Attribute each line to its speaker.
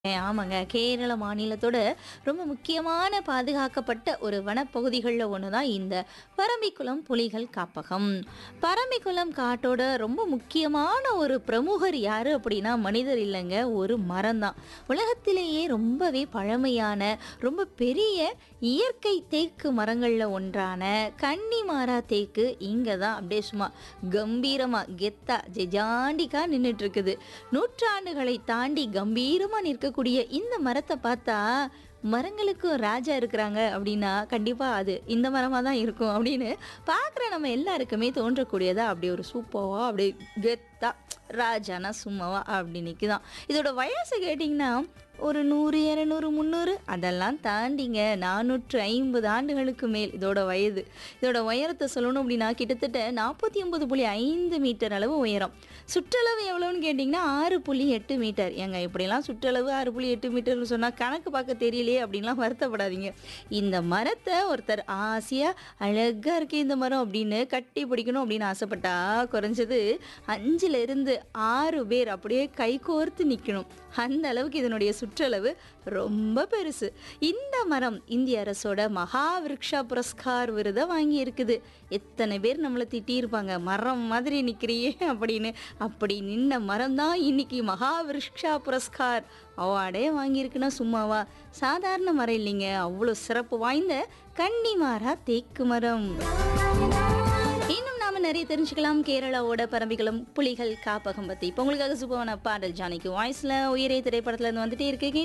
Speaker 1: ஏ, ஆமாங்க. கேரள மாநிலத்தோட ரொம்ப முக்கியமான பாதுகாக்கப்பட்ட ஒரு வனப்பகுதிகள்ல ஒண்ணு தான் இந்த பரம்பிக்குளம் புலிகள் காப்பகம். பரம்பிக்குளம் காட்டோட ரொம்ப முக்கியமான ஒரு பிரமுகர் யாரு அப்படின்னா மனிதர் இல்லங்க. ஒரு மரம் தான். உலகத்திலேயே ரொம்பவே பழமையான, ரொம்ப பெரிய இயற்கை தேக்கு மரங்கள்ல ஒன்றான கன்னிமாரா தேக்கு இங்க தான் அப்படியே சும்மா கம்பீரமா, கெத்தா, ஜெஜாண்டிக்கா நின்னுட்டு இருக்குது. நூற்றாண்டுகளை தாண்டி கம்பீரமா நிற்கக்கூடிய இந்த மரத்த பார்த்தா, மரங்களுக்கும் ராஜா இருக்கிறாங்க அப்படின்னா, கண்டிப்பா அது இந்த மரமா தான் இருக்கும் அப்படின்னு பார்க்குற நம்ம எல்லாருக்குமே தோன்றக்கூடியதா அப்படி ஒரு சூப்பர்வா அப்படியே கெத்தா ராஜானா சும்மாவா அப்படி நிக்குதாம். இதோட வயசு கேட்டிங்கன்னா, ஒரு 100, 200, 300 அதெல்லாம் தாண்டிங்க 450 ஆண்டுகளுக்கு மேல் இதோட வயது. இதோட உயரத்த சொல்லணும் அப்படின்னா, கிட்டத்தட்ட 49.5 மீட்டர் அளவு உயரம். சுற்றளவு எவ்வளோன்னு கேட்டிங்கன்னா, 6.8 மீட்டர். ஏங்க இப்படிலாம் சுற்றளவு 6.8 மீட்டர்னு சொன்னா கணக்கு பார்க்க தெரியலையே அப்படின்லாம் வருத்தப்படாதீங்க. இந்த மரத்த ஒருத்தர் ஆசையா, அழகா இருக்கு இந்த மரம் அப்படின்னு கட்டி பிடிக்கணும் அப்படின்னு ஆசைப்பட்டா, குறைஞ்சது 5ல இருந்து 6 பேர் அப்படியே கைகோர்த்து நிக்கணும். அந்த அளவுக்கு இதனுடைய சுற்றளவு ரொம்ப பெருசு. இந்த மரம் இந்திய அரசோட மகா விருக்ஷா புரஸ்கார் விருத வாங்கி இருக்குது. எத்தனை பேர் நம்மள திட்டியிருப்பாங்க. மரம் மாதிரி நிக்கிறியே அப்படின்னு. அப்படி நின்ன மரம் தான் இன்னைக்கு மகா விருக்ஷா புரஸ்கார் அவார்டே வாங்கியிருக்குன்னா சும்மாவா? சாதாரண மரம் இல்லைங்க. அவ்வளோ சிறப்பு வாய்ந்த கன்னிமாரா தேக்கு மரம். இன்னும் நாம நிறைய தெரிஞ்சுக்கலாம் கேரளாவோட பரம்பிக்குளம் புலிகள் காப்பகம் பத்தி. இப்போ உங்களுக்காக சூப்பரான பாடல் ஜானகி வாய்ஸ்ல உயிரே திரைப்படத்துல இருந்து வந்துட்டே இருக்கு.